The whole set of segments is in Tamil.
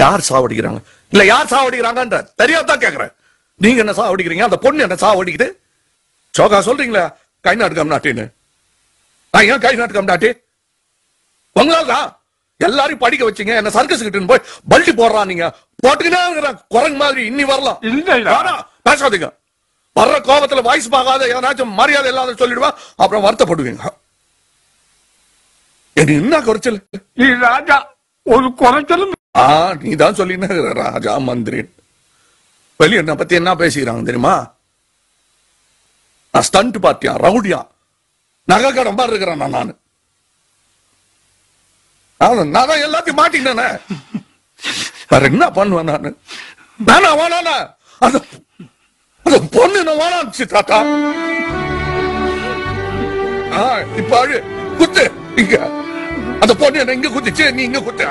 யார் சாவடிக்கிறாங்க இல்ல யார் சாவடிக்கிறாங்கன்ற தெரியாதான் கேக்குறேன் நீங்க என்ன சாவடிக்கிறீங்க அந்த பொண்ணு என்ன சாவடிக்குது சோகா சொல்றீங்களா கை நாட்டுக்கம் நாட்டின்னு நான் ஏன் கை நாட்டுக்கம் நாட்டி உங்களால தான் எல்லாரையும் படிக்க வச்சீங்க என்ன சர்க்கஸ் கிட்ட போய் பல்டி போடுறான் நீங்க போட்டுக்கிட்டே இருக்கிறான் குரங்கு மாதிரி இன்னி வரலாம் இல்லைடா. வேணாம், பேசாதீங்க வர்ற கோபத்துல வாய்ஸ் பார்க்காத ஏதாச்சும் மரியாதை இல்லாத சொல்லிடுவா அப்புறம் வருத்தப்படுவீங்க எனக்கு என்ன குறைச்சல் நீ ராஜா ஒரு குறைச்சலும் ஆ நீ தான் சொல்லின ராஜா மந்திரி வெளிய என்ன பத்தி என்ன பேசிக்கிறாங்க தெரியுமா நான் ஸ்டண்ட் பார்ட்டியா ரவுடியா நகை கடன் மாதிரி இருக்கிறேன் நான் நானு நான் நான் தான் எல்லாத்தையும் மாட்டினேனே வேற என்ன பண்ணுவேன் நானு வேணா வேணாண்ணா அந்த அந்த பொண்ணு நான் வேணாச்சு தாத்தா ஆ இப்ப அழு குத்து இங்க அந்த பொண்ணு என்ன இங்க குத்துச்சு நீ இங்க குத்து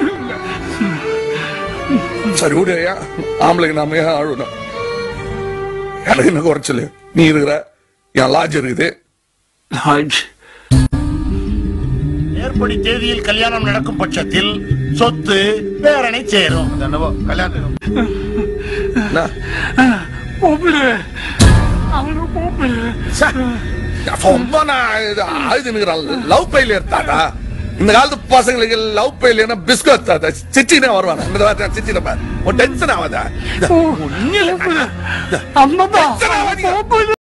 சரி விடையா ஆம்பளைக்கு நாம ஏன் அழுணும் எனக்கு என்ன குறைச்சல் நீ இருக்கிற என் லாட்ஜ் இருக்குது ராஜ் மேற்படி தேதியில் கல்யாணம் நடக்கும் பட்சத்தில் சொத்து பேரனை சேரும் என்னவோ கல்யாணம் என்ன? கூப்பிடு அவனை கூப்பிடு ச்சே, ரொம்ப நான் இது அழுதுனுக்குறேன் லவ் ஃபெயிலியர் தாத்தா இந்த காலத்து பசங்களுக்கு லவ் ஃபெயிலியர்னா பிஸ்கட் தாத்தா சிச்சினே வருவாங்க இந்த வார்த்தை சிச்சின பாரு ஒரு டென்ஷன் ஆகாதா கூப்பிடு அம்மா டென்ஷன் ஆகாதீங்க கூப்பிடு